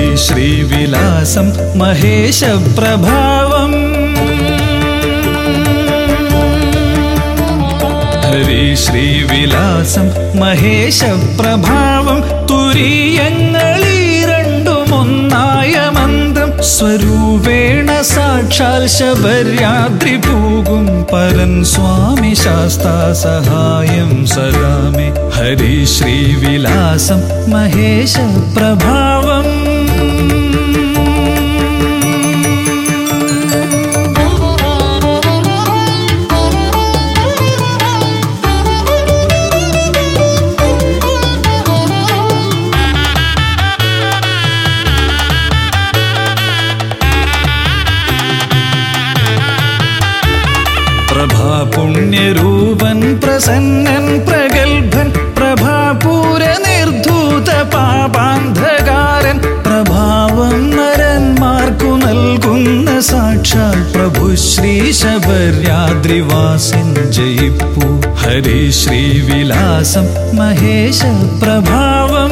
ഹരിശ്രീവിലാസം മഹേശപ്രഭാവം ഹരിശ്രീവിലാസം മഹേശപ്രഭാവം തുരീയങ്ങളീരണ്ടുമൊന്നായ മന്ദം സ്വരൂപേണ സാക്ഷാൽ ശബര്യാദ്രി പൂകും പരൻ സ്വാമി ശാസ്താ സഹായം സദാമേ ഹരിശ്രീവിലാസം മഹേശപ്രഭാവം പ്രഭാപുണ്യരൂപൻ പ്രസന്നൻ പ്രഗത്ഭൻ പ്രഭാപൂര നിർധൂത പാപാന്ധകാരൻ പ്രഭാവം നരന്മാർക്കു നൽകുന്ന സാക്ഷാൽ പ്രഭു ശ്രീ ശബര്യാദ്രിവാസൻ ജയിപ്പു ഹരി ശ്രീവിലാസം മഹേശ പ്രഭാവം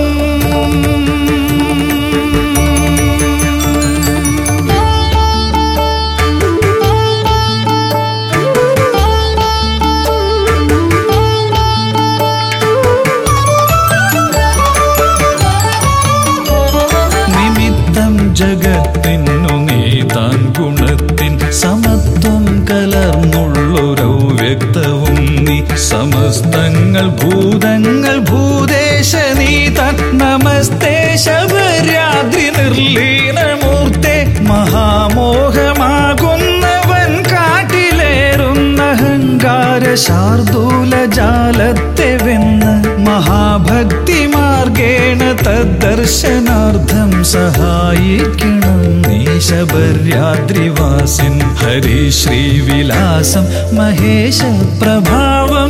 നിമിത്തം ജഗത്തിനു നീതാൻ ഗുണത്തിൻ സമത്വം കലർന്നുള്ളൊരു വ്യക്തവും നീ സമസ്തങ്ങൾ ഭൂതങ്ങൾ ഭൂദേശ നീതാൻ നമസ്തേ ശബര്യാദ്രി നിർലീനമൂർത്തെ മഹാമോഹമാകുന്നവൻ കാട്ടിലേറുന്ന അഹങ്കാര ശാർദൂല ജാലത്തെ വെന്ന് മഹാഭക്തി മാർഗേണ തദ്ദർശനാർത്ഥം സഹായിക്കണം നീ ശബര്യാദ്രിവാസിൻ ഹരി ശ്രീവിലാസം മഹേശ പ്രഭാവം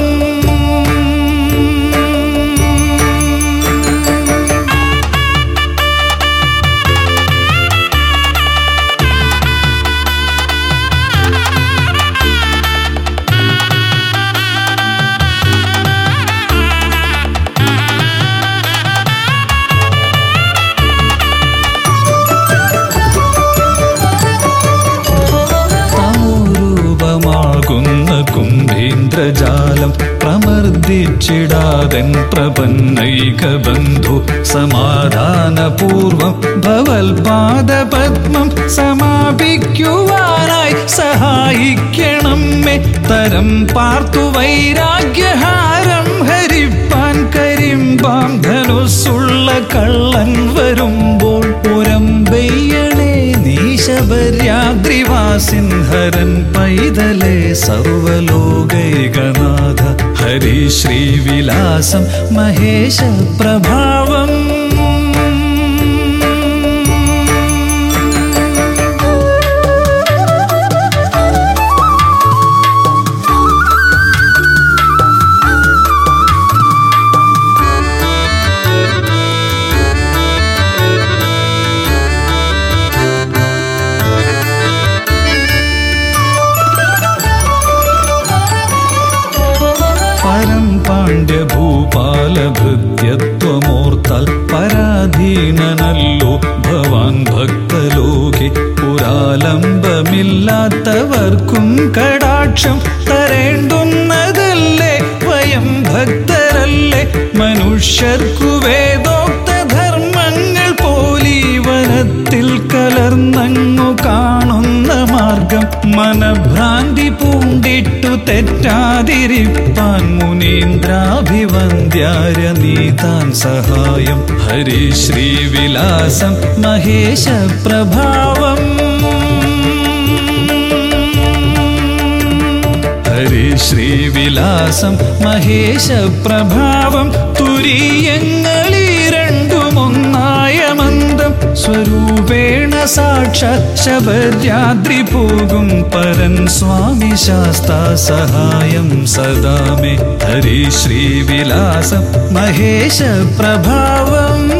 തമോരൂപമാകുന്ന കുംഭീന്ദ്രജാലം പ്രമർദ്ദിച്ചിടാതൻ പ്രപന്നൈക ബന്ധു സമാധാനപൂർവം ഭവൽപാദപത്മം സമാപിക്കുവാനായി സഹായിക്കണം മേ തരം പാർത്തു വൈരാഗ്യഹാരം ഹരിപ്പാൻ കരിമ്പാം ധനുസുള്ള കള്ളൻ വരുമ്പോൾ പുരമ്പയ്യണേ നീശബര്യാദ്രിവാസിൻ ഹരൻ പൈതലേ സർവലോകൈകനാഥ ഹരി ശ്രീവിലാസം മഹേശ പ്രഭാവം പരം പാണ്ഡ്യ ഭൂപാലഭൃത്യത്വമോർത്താൽ പരാധീനനല്ലോ ഭവാൻ ഭക്തലോകെ പുരാലംബമില്ലാത്തവർക്കും കടാക്ഷം തരേണ്ടുന്നതല്ലേ വയം ഭക്തരല്ലേ മനുഷ്യർക്കു വേദോക്ത ധർമ്മങ്ങൾ പോലീ വനത്തിൽ കലർന്നങ്ങു കാണുന്ന മാർഗം മനഭ്രാന്തി പൂണ്ടിട്ടു തെറ്റാതിരിപ്പാൻ മുനീന്ദ്രാഭിവന്ദ്യാര നീതാൻ സഹായം ഹരി ശ്രീവിലാസം മഹേശ പ്രഭാവം ഹരി ശ്രീവിലാസം മഹേശ പ്രഭാവം തുരീയങ്ങളീ രണ്ടുമൊന്നായ മന്ദം സ്വരൂപേണ സാക്ഷാത് ശബര്യാദ്രി പോകും പരൻ സ്വാമി ശാസ്താ സഹായം സദാ മേ ഹരി ശ്രീവിലാസം മഹേശ പ്രഭാവം